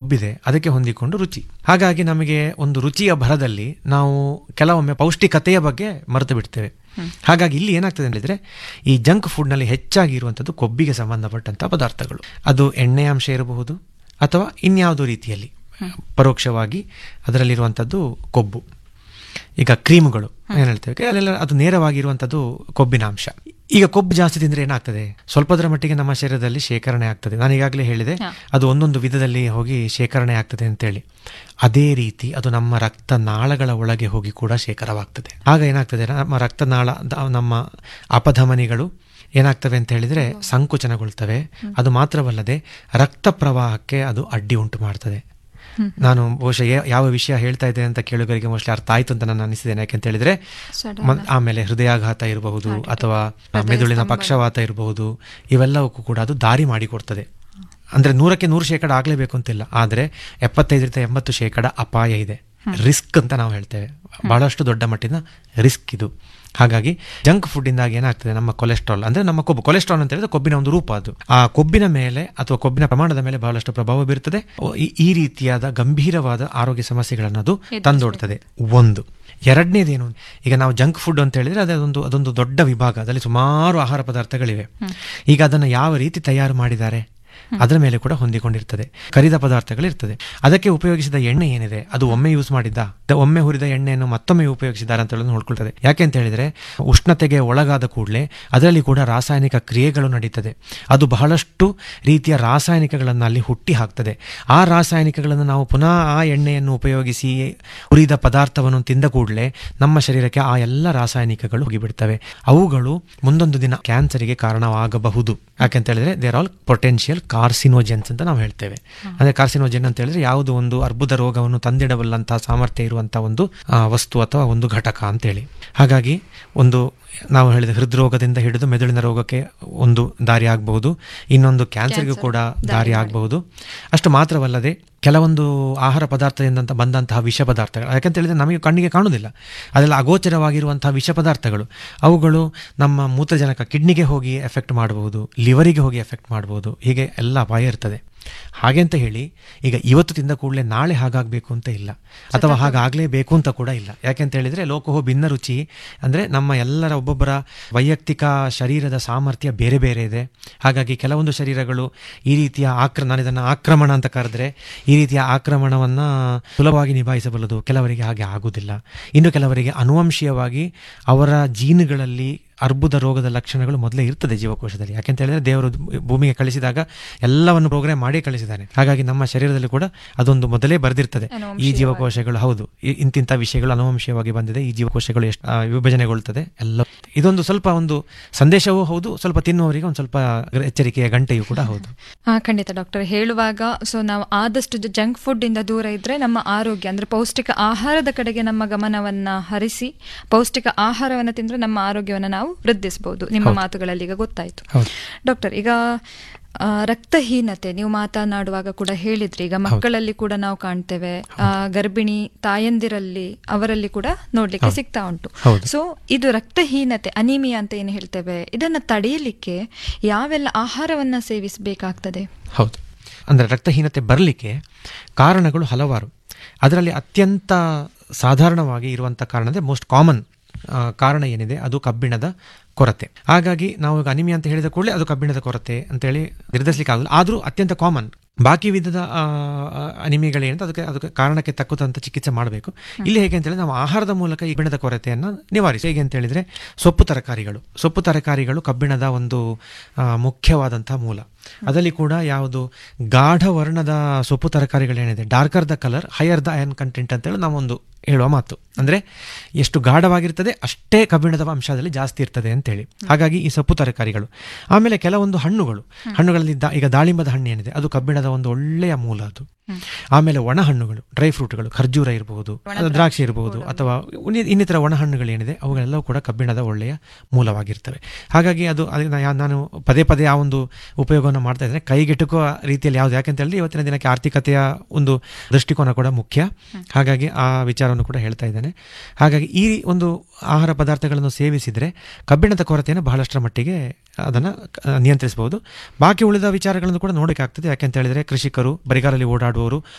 ಕೊಬ್ಬಿದೆ ಅದಕ್ಕೆ ಹೊಂದಿಕೊಂಡು ರುಚಿ ಹಾಗಾಗಿ ನಮಗೆ ಒಂದು ರುಚಿಯ ಭರದಲ್ಲಿ ನಾವು ಕೆಲವೊಮ್ಮೆ ಪೌಷ್ಟಿಕತೆಯ ಬಗ್ಗೆ ಮರೆತು ಬಿಡ್ತೇವೆ ಹಾಗಾಗಿ ಇಲ್ಲಿ ಏನಾಗ್ತದೆ ಹೇಳಿದ್ರೆ ಈ ಜಂಕ್ ಫುಡ್ನಲ್ಲಿ ಹೆಚ್ಚಾಗಿ ಇರುವಂಥದ್ದು ಕೊಬ್ಬಿಗೆ ಸಂಬಂಧಪಟ್ಟಂಥ ಪದಾರ್ಥಗಳು ಅದು ಎಣ್ಣೆ ಅಂಶ ಇರಬಹುದು ಅಥವಾ ಇನ್ಯಾವುದೋ ರೀತಿಯಲ್ಲಿ ಪರೋಕ್ಷವಾಗಿ ಅದರಲ್ಲಿರುವಂಥದ್ದು ಕೊಬ್ಬು ಈಗ ಕ್ರೀಮ್ಗಳು ಏನು ಹೇಳ್ತೇವೆ ಅಲ್ಲೆಲ್ಲ ಅದು ನೇರವಾಗಿರುವಂಥದ್ದು ಕೊಬ್ಬಿನ ಅಂಶ ಈಗ ಕೊಬ್ಬು ಜಾಸ್ತಿ ತಿಂದ್ರೆ ಏನಾಗ್ತದೆ ಸ್ವಲ್ಪದರ ಮಟ್ಟಿಗೆ ನಮ್ಮ ಶರೀರದಲ್ಲಿ ಶೇಖರಣೆ ಆಗ್ತದೆ ನಾನು ಈಗಾಗಲೇ ಹೇಳಿದೆ ಅದು ಒಂದೊಂದು ವಿಧದಲ್ಲಿ ಹೋಗಿ ಶೇಖರಣೆ ಆಗ್ತದೆ ಅಂತೇಳಿ ಅದೇ ರೀತಿ ಅದು ನಮ್ಮ ರಕ್ತನಾಳಗಳ ಒಳಗೆ ಹೋಗಿ ಕೂಡ ಶೇಖರವಾಗ್ತದೆ ಆಗ ಏನಾಗ್ತದೆ ನಮ್ಮ ರಕ್ತನಾಳ ದ- ನಮ್ಮ ಅಪಧಮನಿಗಳು ಏನಾಗ್ತವೆ ಅಂತ ಹೇಳಿದ್ರೆ ಸಂಕುಚನಗೊಳ್ತವೆ ಅದು ಮಾತ್ರವಲ್ಲದೆ ರಕ್ತ ಪ್ರವಾಹಕ್ಕೆ ಅದು ಅಡ್ಡಿ ಉಂಟು ಮಾಡ್ತದೆ ನಾನು ಬಹುಶಃ ಯಾ- ಯಾವ ವಿಷಯ ಹೇಳ್ತಾ ಇದ್ದೇನೆ ಅಂತ ಕೇಳುಗರಿಗೆ ಮೋಸ್ಟ್ಲಿ ಅರ್ಥ ಆಯ್ತು ಅಂತ ನಾನು ಅನಿಸಿದ್ದೇನೆ ಯಾಕೆಂತ ಹೇಳಿದ್ರೆ ಮ- ಆಮೇಲೆ ಹೃದಯಾಘಾತ ಇರಬಹುದು ಅಥವಾ ಮೆದುಳಿನ ಪಕ್ಷವಾತ ಇರಬಹುದು ಇವೆಲ್ಲವಕ್ಕೂ ಕೂಡ ಅದು ದಾರಿ ಮಾಡಿಕೊಡ್ತದೆ ಅಂದ್ರೆ ನೂರಕ್ಕೆ ನೂರು ಶೇಕಡ ಆಗ್ಲೇಬೇಕು ಅಂತಿಲ್ಲ ಆದ್ರೆ ಎಪ್ಪತ್ತೈದರಿಂದ ಎಂಬತ್ತು ಶೇಕಡ ಅಪಾಯ ಇದೆ ರಿಸ್ಕ್ ಅಂತ ನಾವು ಹೇಳ್ತೇವೆ ಬಹಳಷ್ಟು ದೊಡ್ಡ ಮಟ್ಟಿನ ರಿಸ್ಕ್ ಇದು ಹಾಗಾಗಿ ಜಂಕ್ ಫುಡ್ ಇಂದಾಗಿ ಏನಾಗ್ತದೆ ನಮ್ಮ ಕೊಲೆಸ್ಟ್ರಾಲ್ ಅಂದ್ರೆ ನಮ್ಮ ಕೊಬ್ಬು ಕೊಲೆಸ್ಟ್ರಾಲ್ ಅಂತ ಹೇಳಿದ್ರೆ ಕೊಬ್ಬಿನ ಒಂದು ರೂಪ ಅದು ಆ ಕೊಬ್ಬಿನ ಮೇಲೆ ಅಥವಾ ಕೊಬ್ಬಿನ ಪ್ರಮಾಣದ ಮೇಲೆ ಬಹಳಷ್ಟು ಪ್ರಭಾವ ಬೀರುತ್ತದೆ ಈ- ಈ ರೀತಿಯಾದ ಗಂಭೀರವಾದ ಆರೋಗ್ಯ ಸಮಸ್ಯೆಗಳನ್ನು ಅದು ತಂದೊಡ್ತದೆ ಒಂದು ಎರಡನೇದೇನು ಈಗ ನಾವು ಜಂಕ್ ಫುಡ್ ಅಂತ ಹೇಳಿದ್ರೆ ಅದೊಂದು ಅದೊಂದು ದೊಡ್ಡ ವಿಭಾಗ ಅದರಲ್ಲಿ ಸುಮಾರು ಆಹಾರ ಪದಾರ್ಥಗಳಿವೆ ಈಗ ಅದನ್ನು ಯಾವ ರೀತಿ ತಯಾರು ಮಾಡಿದ್ದಾರೆ ಅದರ ಮೇಲೆ ಕೂಡ ಹೊಂದಿಕೊಂಡಿರ್ತದೆ ಕರಿದ ಪದಾರ್ಥಗಳಿರ್ತದೆ ಅದಕ್ಕೆ ಉಪಯೋಗಿಸಿದ ಎಣ್ಣೆ ಏನಿದೆ ಅದು ಒಮ್ಮೆ ಯೂಸ್ ಮಾಡಿದ್ದ ದ- ಒಮ್ಮೆ ಹುರಿದ ಎಣ್ಣೆಯನ್ನು ಮತ್ತೊಮ್ಮೆ ಉಪಯೋಗಿಸಿದ್ದಾರೆ ಅಂತ ಹೇಳೋದು ನೋಡ್ಕೊಳ್ತದೆ ಯಾಕೆ ಅಂತ ಹೇಳಿದ್ರೆ ಉಷ್ಣತೆಗೆ ಒಳಗಾದ ಕೂಡಲೇ ಅದರಲ್ಲಿ ಕೂಡ ರಾಸಾಯನಿಕ ಕ್ರಿಯೆಗಳು ನಡೀತದೆ ಅದು ಬಹಳಷ್ಟು ರೀತಿಯ ರಾಸಾಯನಿಕಗಳನ್ನು ಅಲ್ಲಿ ಹುಟ್ಟಿ ಹಾಕ್ತದೆ ಆ ರಾಸಾಯನಿಕಗಳನ್ನು ನಾವು ಪುನಃ ಆ ಎಣ್ಣೆಯನ್ನು ಉಪಯೋಗಿಸಿ ಹುರಿದ ಪದಾರ್ಥವನ್ನು ತಿಂದ ಕೂಡಲೇ ನಮ್ಮ ಶರೀರಕ್ಕೆ ಆ ಎಲ್ಲ ರಾಸಾಯನಿಕಗಳು ಹೋಗಿಬಿಡ್ತವೆ ಅವುಗಳು ಮುಂದೊಂದು ದಿನ ಕ್ಯಾನ್ಸರಿಗೆ ಕಾರಣವಾಗಬಹುದು ಯಾಕೆಂತ ಹೇಳಿದ್ರೆ ದೇರ್ ಆಲ್ ಪೊಟೆನ್ಷಿಯಲ್ ಕಾರ್ಸಿನೋಜೆನ್ಸ್ ಅಂತ ನಾವು ಹೇಳ್ತೇವೆ ಅಂದ್ರೆ ಕಾರ್ಸಿನೋಜೆನ್ ಅಂತ ಹೇಳಿದ್ರೆ ಯಾವುದು ಒಂದು ಅರ್ಬುದ ರೋಗವನ್ನು ತಂದಿಡಬಲ್ಲಂತಹ ಸಾಮರ್ಥ್ಯ ಇರುವಂತಹ ಒಂದು ಆ, ವಸ್ತು ಅಥವಾ ಒಂದು ಘಟಕ ಅಂತೇಳಿ ಹಾಗಾಗಿ ಒಂದು ನಾವು ಹೇಳಿದ ಹೃದ್ರೋಗದಿಂದ ಹಿಡಿದು ಮೆದುಳಿನ ರೋಗಕ್ಕೆ ಒಂದು ದಾರಿ ಆಗಬಹುದು ಇನ್ನೊಂದು ಕ್ಯಾನ್ಸರ್ಗೂ ಕೂಡ ದಾರಿ ಆಗಬಹುದು ಅಷ್ಟು ಮಾತ್ರವಲ್ಲದೆ ಕೆಲವೊಂದು ಆಹಾರ ಪದಾರ್ಥದಿಂದ ಬಂದಂತಹ ವಿಷ ಪದಾರ್ಥಗಳು ಯಾಕಂತ ಹೇಳಿದ್ರೆ ನಮಗೆ ಕಣ್ಣಿಗೆ ಕಾಣುವುದಿಲ್ಲ ಅದೆಲ್ಲ ಅಗೋಚರವಾಗಿರುವಂತಹ ವಿಷ ಪದಾರ್ಥಗಳು ಅವುಗಳು ನಮ್ಮ ಮೂತ್ರಜನಕ ಕಿಡ್ನಿಗೆ ಹೋಗಿ ಎಫೆಕ್ಟ್ ಮಾಡಬಹುದು ಲಿವರಿಗೆ ಹೋಗಿ ಎಫೆಕ್ಟ್ ಮಾಡಬಹುದು ಹೀಗೆ ಎಲ್ಲ ಅಪಾಯ ಇರ್ತದೆ ಹಾಗೆ ಅಂತ ಹೇಳಿ ಈಗ ಇವತ್ತು ತಿಂದ ಕೂಡಲೇ ನಾಳೆ ಹಾಗಾಗಬೇಕು ಅಂತ ಇಲ್ಲ ಅಥವಾ ಹಾಗಾಗಲೇಬೇಕು ಅಂತ ಕೂಡ ಇಲ್ಲ ಯಾಕೆಂತ ಹೇಳಿದ್ರೆ ಲೋಕಹೋ ಭಿನ್ನ ರುಚಿ ಅಂದರೆ ನಮ್ಮ ಎಲ್ಲರ ಒಬ್ಬೊಬ್ಬರ ವೈಯಕ್ತಿಕ ಶರೀರದ ಸಾಮರ್ಥ್ಯ ಬೇರೆ ಬೇರೆ ಇದೆ ಹಾಗಾಗಿ ಕೆಲವೊಂದು ಶರೀರಗಳು ಈ ರೀತಿಯ ಆಕ್ರ ನಾನು ಇದನ್ನು ಆಕ್ರಮಣ ಅಂತ ಕರೆದ್ರೆ ಈ ರೀತಿಯ ಆಕ್ರಮಣವನ್ನು ಸುಲಭವಾಗಿ ನಿಭಾಯಿಸಬಲ್ಲದು ಕೆಲವರಿಗೆ ಹಾಗೆ ಆಗುವುದಿಲ್ಲ ಇನ್ನು ಕೆಲವರಿಗೆ ಅನುವಂಶೀಯವಾಗಿ ಅವರ ಜೀನುಗಳಲ್ಲಿ ಅರ್ಬುದ ರೋಗದ ಲಕ್ಷಣಗಳು ಮೊದಲೇ ಇರ್ತದೆ ಜೀವಕೋಶದಲ್ಲಿ ಯಾಕೆಂತ ಹೇಳಿದ್ರೆ ದೇವರು ಭೂಮಿಗೆ ಕಳಿಸಿದಾಗ ಎಲ್ಲವನ್ನು ಪ್ರೋಗ್ರಾಮ್ ಮಾಡಿ ಕಳಿಸಿದ್ದಾನೆ ಹಾಗಾಗಿ ನಮ್ಮ ಶರೀರದಲ್ಲಿ ಕೂಡ ಅದೊಂದು ಮೊದಲೇ ಬರೆದಿರ್ತದೆ ಈ ಜೀವಕೋಶಗಳು ಹೌದು ಇ- ಇಂತಿಂಥ ವಿಷಯಗಳು ಅನುವಂಶೀಯವಾಗಿ ಬಂದಿದೆ ಈ ಜೀವಕೋಶಗಳು ಎಷ್ಟು ಆ, ವಿಭಜನೆಗೊಳ್ತದೆ ಎಲ್ಲ ಇದೊಂದು ಸ್ವಲ್ಪ ಒಂದು ಸಂದೇಶವೂ ಹೌದು ಸ್ವಲ್ಪ ತಿನ್ನುವವರಿಗೆ ಒಂದು ಸ್ವಲ್ಪ ಎಚ್ಚರಿಕೆಯ ಗಂಟೆಯೂ ಕೂಡ ಹೌದು ಹಾ ಖಂಡಿತ ಡಾಕ್ಟರ್ ಹೇಳುವಾಗ ಸೊ ನಾವು ಆದಷ್ಟು ಜಂಕ್ ಫುಡ್ ಇಂದ ದೂರ ಇದ್ರೆ ನಮ್ಮ ಆರೋಗ್ಯ ಅಂದ್ರೆ ಪೌಷ್ಟಿಕ ಆಹಾರದ ಕಡೆಗೆ ನಮ್ಮ ಗಮನವನ್ನ ಹರಿಸಿ ಪೌಷ್ಟಿಕ ಆಹಾರವನ್ನ ತಿಂದ್ರೆ ನಮ್ಮ ಆರೋಗ್ಯವನ್ನ ನಾವು ವೃದ್ಧಿಸಬಹುದು ನಿಮ್ಮ ಮಾತುಗಳಲ್ಲಿ ಈಗ ಗೊತ್ತಾಯ್ತು ಹೌದು. ಡಾಕ್ಟರ್ ಈಗ ಆ, ರಕ್ತಹೀನತೆ ನೀವು ಮಾತನಾಡುವಾಗ ಕೂಡ ಹೇಳಿದ್ರಿ ಈಗ ಮಕ್ಕಳಲ್ಲಿ ಕೂಡ ನಾವು ಕಾಣ್ತೇವೆ ಆ, ಗರ್ಭಿಣಿ ತಾಯಂದಿರಲ್ಲಿ ಅವರಲ್ಲಿ ಕೂಡ ನೋಡ್ಲಿಕ್ಕೆ ಸಿಗ್ತಾ ಉಂಟು ಹೌದು. ಸೊ ಇದು ರಕ್ತಹೀನತೆ ಅನಿಮಿಯಾ ಅಂತ ಏನು ಹೇಳ್ತೇವೆ ಇದನ್ನ ತಡೆಯಲಿಕ್ಕೆ ಯಾವೆಲ್ಲ ಆಹಾರವನ್ನ ಸೇವಿಸಬೇಕಾಗ್ತದೆ ಹೌದು ಅಂದರೆ ರಕ್ತಹೀನತೆ ಬರಲಿಕ್ಕೆ ಕಾರಣಗಳು ಹಲವಾರು ಅದರಲ್ಲಿ ಅತ್ಯಂತ ಸಾಧಾರಣವಾಗಿ ಇರುವಂಥ ಕಾರಣ ಅಂದರೆ ಮೋಸ್ಟ್ ಕಾಮನ್ ಕಾರಣ ಏನಿದೆ ಅದು ಕಬ್ಬಿಣದ ಕೊರತೆ ಹಾಗಾಗಿ ನಾವು ಈಗ ಅನಿಮಿಯಾ ಅಂತ ಹೇಳಿದ ಕೂಡಲೇ ಅದು ಕಬ್ಬಿಣದ ಕೊರತೆ ಅಂತೇಳಿ ನಿರ್ಧರಿಸಲಿಕ್ಕೆ ಆಗೋದಿಲ್ಲ ಆದರೂ ಅತ್ಯಂತ ಕಾಮನ್ ಬಾಕಿ ವಿಧದ ಆ, ಆ, ಅನಿಮಿಯಗಳೇನಿದೆ ಅದಕ್ಕೆ ಅದಕ್ಕೆ ಕಾರಣಕ್ಕೆ ತಕ್ಕಂಥ ಚಿಕಿತ್ಸೆ ಮಾಡಬೇಕು ಇಲ್ಲಿ ಹೇಗೆ ಅಂತ ಹೇಳಿದ್ರೆ ನಾವು ಆಹಾರದ ಮೂಲಕ ಈ ಕಬ್ಬಿಣದ ಕೊರತೆಯನ್ನು ನಿವಾರಿಸಿ ಹೇಗೆ ಅಂತ ಹೇಳಿದ್ರೆ ಸೊಪ್ಪು ತರಕಾರಿಗಳು ಸೊಪ್ಪು ತರಕಾರಿಗಳು ಕಬ್ಬಿಣದ ಒಂದು ಆ, ಮುಖ್ಯವಾದಂತಹ ಮೂಲ ಅದರಲ್ಲಿ ಕೂಡ ಯಾವುದು ಗಾಢ ವರ್ಣದ ಸೊಪ್ಪು ತರಕಾರಿಗಳೇನಿದೆ darker the colour higher the iron content ಅಂತೇಳಿ ನಾವೊಂದು ಹೇಳುವ ಮಾತು ಅಂದರೆ ಎಷ್ಟು ಗಾಢವಾಗಿರ್ತದೆ ಅಷ್ಟೇ ಕಬ್ಬಿಣದ ಅಂಶದಲ್ಲಿ ಜಾಸ್ತಿ ಇರ್ತದೆ ಅಂತೇಳಿ ಹಾಗಾಗಿ ಈ ಸೊಪ್ಪು ತರಕಾರಿಗಳು ಆಮೇಲೆ ಕೆಲವೊಂದು ಹಣ್ಣುಗಳು ಹಣ್ಣುಗಳಲ್ಲಿ ದಾ- ಈಗ ದಾಳಿಂಬದ ಹಣ್ಣು ಏನಿದೆ ಅದು ಕಬ್ಬಿಣದ ಒಂದು ಒಳ್ಳೆಯ ಮೂಲ ಅದು ಆಮೇಲೆ ಒಣ ಹಣ್ಣುಗಳು ಡ್ರೈ ಫ್ರೂಟ್ಗಳು ಖರ್ಜೂರ ಇರಬಹುದು ದ್ರಾಕ್ಷಿ ಇರಬಹುದು ಅಥವಾ ಉನಿ- ಇನ್ನಿತರ ಒಣ ಹಣ್ಣುಗಳು ಏನಿದೆ ಅವುಗಳೆಲ್ಲವೂ ಕೂಡ ಕಬ್ಬಿಣದ ಒಳ್ಳೆಯ ಮೂಲವಾಗಿರ್ತವೆ ಹಾಗಾಗಿ ಅದು ಅದನ್ನ ಯಾ- ನಾನು ಪದೇ ಪದೇ ಆ ಒಂದು ಉಪಯೋಗವನ್ನು ಮಾಡ್ತಾ ಇದ್ದೇನೆ ಕೈಗೆಟುಕುವ ರೀತಿಯಲ್ಲಿ ಯಾವುದು ಯಾಕೆಂತ ಹೇಳಿದ್ರೆ ಇವತ್ತಿನ ದಿನಕ್ಕೆ ಆರ್ಥಿಕತೆಯ ಒಂದು ದೃಷ್ಟಿಕೋನ ಕೂಡ ಮುಖ್ಯ ಹಾಗಾಗಿ ಆ ವಿಚಾರವನ್ನು ಕೂಡ ಹೇಳ್ತಾ ಇದ್ದೇನೆ ಹಾಗಾಗಿ ಈ ಒಂದು ಆಹಾರ ಪದಾರ್ಥಗಳನ್ನು ಸೇವಿಸಿದರೆ ಕಬ್ಬಿಣದ ಕೊರತೆಯನ್ನು ಬಹಳಷ್ಟರ ಮಟ್ಟಿಗೆ ಅದನ್ನು ನಿಯಂತ್ರಿಸಬಹುದು ಬಾಕಿ ಉಳಿದ ವಿಚಾರಗಳನ್ನು ಕೂಡ ನೋಡಬೇಕಾಗ್ತದೆ ಯಾಕೆಂತ ಹೇಳಿದ್ರೆ ಕೃಷಿಕರು ಬರಿಗಾಲಲ್ಲಿ ಓಡಾಡುವವರು